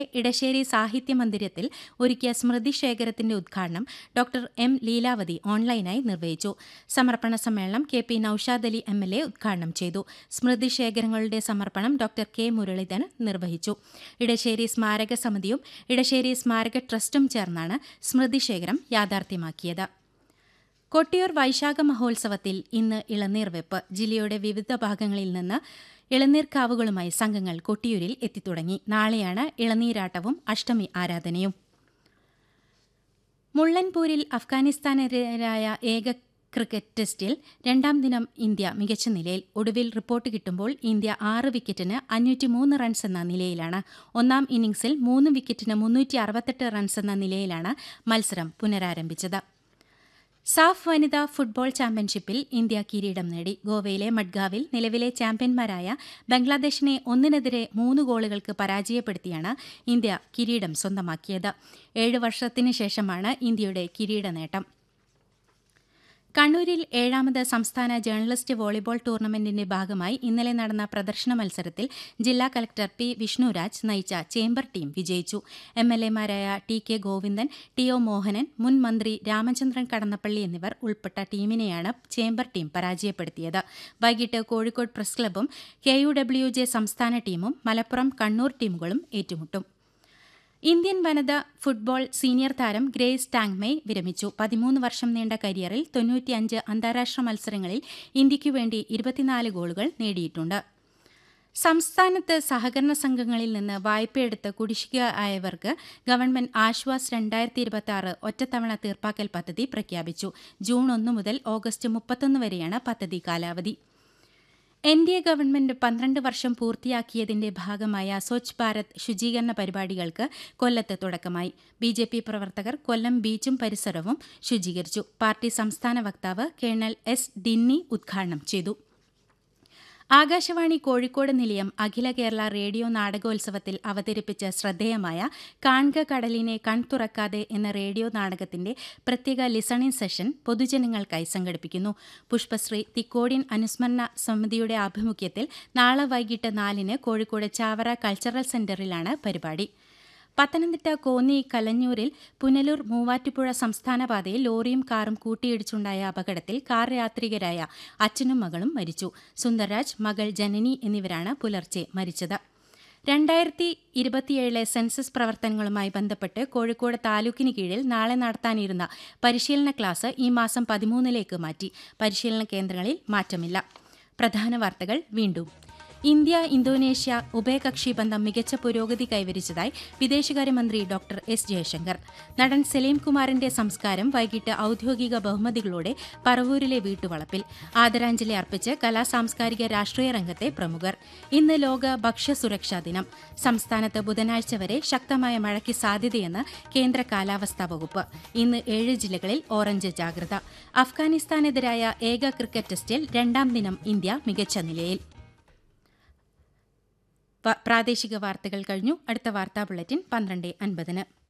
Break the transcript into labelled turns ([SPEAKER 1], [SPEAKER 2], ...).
[SPEAKER 1] ഇടശ്ശേരി സാഹിത്യ മന്ദിരത്തിൽ ഒരുക്കിയ സ്മൃതി ശേഖരത്തിന്റെ ഉദ്ഘാടനം ഡോക്ടർ എം ലീലാവതി ഓൺലൈനായി നിർവഹിച്ചു സമർപ്പണ സമ്മേളനം K P Noushad Ali M L A ഉദ്ഘാടനം ചെയ്തു സ്മൃതി ശേഖരങ്ങളുടെ സമർപ്പണം ഡോക്ടർ കെ മുരളീധരൻ നിർവഹിച്ചു ഇടശ്ശേരി സ്മാരക സമിതിയും ഇടശ്ശേരി സ്മാരക ട്രസ്റ്റും ചേർന്നാണ് സ്മൃതി ശേഖരം യാഥാർത്ഥ്യമാക്കിയത് കൊട്ടിയൂർ വൈശാഖ മഹോത്സവത്തിൽ ഇന്ന് ഇളനീർ വെപ്പ് ജില്ലയുടെ വിവിധ ഭാഗങ്ങളിൽ നിന്ന് ഇളനീർക്കാവുകളുമായി സംഘങ്ങൾ കൊട്ടിയൂരിൽ എത്തിത്തുടങ്ങി നാളെയാണ് ഇളനീരാട്ടവും അഷ്ടമി ആരാധനയും മുള്ളൻപൂരിൽ അഫ്ഗാനിസ്ഥാനെതിരായ ഏക ക്രിക്കറ്റ് ടെസ്റ്റിൽ രണ്ടാം ദിനം ഇന്ത്യ മികച്ച നിലയിൽ ഒടുവിൽ റിപ്പോർട്ട് കിട്ടുമ്പോൾ ഇന്ത്യ ആറ് വിക്കറ്റിന് അഞ്ഞൂറ്റിമൂന്ന് റൺസ് എന്ന നിലയിലാണ് ഒന്നാം ഇന്നിംഗ്സിൽ മൂന്ന് വിക്കറ്റിന് മുന്നൂറ്റി അറുപത്തെട്ട് റൺസ് എന്ന നിലയിലാണ് മത്സരം പുനരാരംഭിച്ചത് സാഫ് വനിതാ ഫുട്ബോൾ ചാമ്പ്യൻഷിപ്പിൽ ഇന്ത്യ കിരീടം നേടി ഗോവയിലെ മഡ്ഗാവിൽ നിലവിലെ ചാമ്പ്യന്മാരായ ബംഗ്ലാദേശിനെ ഒന്നിനെതിരെ മൂന്ന് ഗോളുകൾക്ക് പരാജയപ്പെടുത്തിയാണ് ഇന്ത്യ കിരീടം സ്വന്തമാക്കിയത് ഏഴ് വർഷത്തിന് ശേഷമാണ് ഇന്ത്യയുടെ കിരീട നേട്ടം കണ്ണൂരിൽ ഏഴാമത് സംസ്ഥാന ജേർണലിസ്റ്റ് വോളിബോൾ ടൂർണമെന്റിന്റെ ഭാഗമായി ഇന്നലെ നടന്ന പ്രദർശന മത്സരത്തിൽ ജില്ലാ കലക്ടർ പി വിഷ്ണുരാജ് നയിച്ച ചേംബർ ടീം വിജയിച്ചു എം എൽ എമാരായ T K Govindan T O Mohanan മുൻ മന്ത്രി രാമചന്ദ്രൻ കടന്നപ്പള്ളി എന്നിവർ ഉൾപ്പെട്ട ടീമിനെയാണ് ചേംബർ ടീം പരാജയപ്പെടുത്തിയത് വൈകിട്ട് കോഴിക്കോട് പ്രസ് ക്ലബും കെ യു ഡബ്ല്യു ജെ സംസ്ഥാന ടീമും മലപ്പുറം കണ്ണൂർ ടീമുകളും ഏറ്റുമുട്ടും ഇന്ത്യൻ വനിത ഫുട്ബോൾ സീനിയർ താരം ഗ്രേസ് ടാങ്മേ വിരമിച്ചു പതിമൂന്ന് വർഷം നീണ്ട കരിയറിൽ തൊണ്ണൂറ്റിയഞ്ച് അന്താരാഷ്ട്ര മത്സരങ്ങളിൽ ഇന്ത്യയ്ക്കു വേണ്ടി ഇരുപത്തിനാല് ഗോളുകൾ നേടിയിട്ടുണ്ട് സംസ്ഥാനത്ത് സഹകരണ സംഘങ്ങളിൽ നിന്ന് വായ്പയെടുത്ത് കുടിശ്ശിക ആയവർക്ക് ഗവൺമെന്റ് ആശ്വാസ് രണ്ടായിരത്തി ഇരുപത്തി ആറ് ഒറ്റത്തവണ തീർപ്പാക്കൽ പദ്ധതി പ്രഖ്യാപിച്ചു ജൂൺ ഒന്ന് മുതൽ ഓഗസ്റ്റ് മുപ്പത്തൊന്ന് വരെയാണ് പദ്ധതി കാലാവധി എൻ ഡി എ ഗവൺമെന്റ് പന്ത്രണ്ട് വർഷം പൂർത്തിയാക്കിയതിന്റെ ഭാഗമായ സ്വച്ഛ് ഭാരത് ശുചീകരണ പരിപാടികൾക്ക് കൊല്ലത്ത് തുടക്കമായി ബി ജെ പി പ്രവർത്തകർ കൊല്ലം ബീച്ചും പരിസരവും ശുചീകരിച്ചു പാർട്ടി സംസ്ഥാന വക്താവ് കേണൽ എസ് ഡിന്നി ഉദ്ഘാടനം ചെയ്തു ആകാശവാണി കോഴിക്കോട് നിലയം അഖില കേരള റേഡിയോ നാടകോത്സവത്തിൽ അവതരിപ്പിച്ച ശ്രദ്ധേയമായ കാൺക കടലിനെ കൺതുറക്കാതെ എന്ന റേഡിയോ നാടകത്തിന്റെ പ്രത്യേക ലിസണിംഗ് സെഷൻ പൊതുജനങ്ങൾക്കായി സംഘടിപ്പിക്കുന്നു പുഷ്പശ്രീ തിക്കോടിയൻ അനുസ്മരണ സമിതിയുടെ ആഭിമുഖ്യത്തിൽ നാളെ വൈകിട്ട് നാലിന് കോഴിക്കോട് ചാവറ കൾച്ചറൽ സെന്ററിലാണ് പരിപാടി പത്തനംതിട്ട കോന്നി കലഞ്ഞൂരിൽ പുനലൂർ മൂവാറ്റുപുഴ സംസ്ഥാന പാതയിൽ ലോറിയും കാറും കൂട്ടിയിടിച്ചുണ്ടായ അപകടത്തിൽ കാർ യാത്രികരായ അച്ഛനും മകളും മരിച്ചു സുന്ദർരാജ് മകൾ ജനനി എന്നിവരാണ് പുലർച്ചെ മരിച്ചത് രണ്ടായിരത്തി ഇരുപത്തിയേഴിലെ സെൻസസ് പ്രവർത്തനങ്ങളുമായി ബന്ധപ്പെട്ട് കോഴിക്കോട് താലൂക്കിന് കീഴിൽ നാളെ നടത്താനിരുന്ന പരിശീലന ക്ലാസ് ഈ മാസം പതിമൂന്നിലേക്ക് മാറ്റി പരിശീലന കേന്ദ്രങ്ങളിൽ മാറ്റമില്ല പ്രധാന വാർത്തകൾ വീണ്ടും ഇന്ത്യ ഇന്തോനേഷ്യ ഉഭയകക്ഷി ബന്ധം മികച്ച പുരോഗതി കൈവരിച്ചതായി വിദേശകാര്യമന്ത്രി ഡോക്ടർ എസ് ജയശങ്കർ നടൻ സലീം കുമാറിന്റെ സംസ്കാരം വൈകിട്ട് ഔദ്യോഗിക ബഹുമതികളോടെ പറവൂരിലെ വീട്ടുവളപ്പിൽ ആദരാഞ്ജലി അർപ്പിച്ച് കലാ സാംസ്കാരിക രാഷ്ട്രീയ രംഗത്തെ പ്രമുഖർ ഇന്ന് ലോക ഭക്ഷ്യസുരക്ഷാ ദിനം സംസ്ഥാനത്ത് ബുധനാഴ്ച വരെ ശക്തമായ മഴയ്ക്ക് സാധ്യതയെന്ന് കേന്ദ്ര കാലാവസ്ഥാ വകുപ്പ് ഇന്ന് ഏഴ് ജില്ലകളിൽ ഓറഞ്ച് ജാഗ്രത അഫ്ഗാനിസ്ഥാനെതിരായ ഏക ക്രിക്കറ്റ് ടെസ്റ്റിൽ രണ്ടാം ദിനം ഇന്ത്യ മികച്ച നിലയിൽ പ്രാദേശിക വാർത്തകൾ കഴിഞ്ഞു അടുത്ത വാർത്താ ബുള്ളറ്റിൻ പന്ത്രണ്ട് അൻപതിന്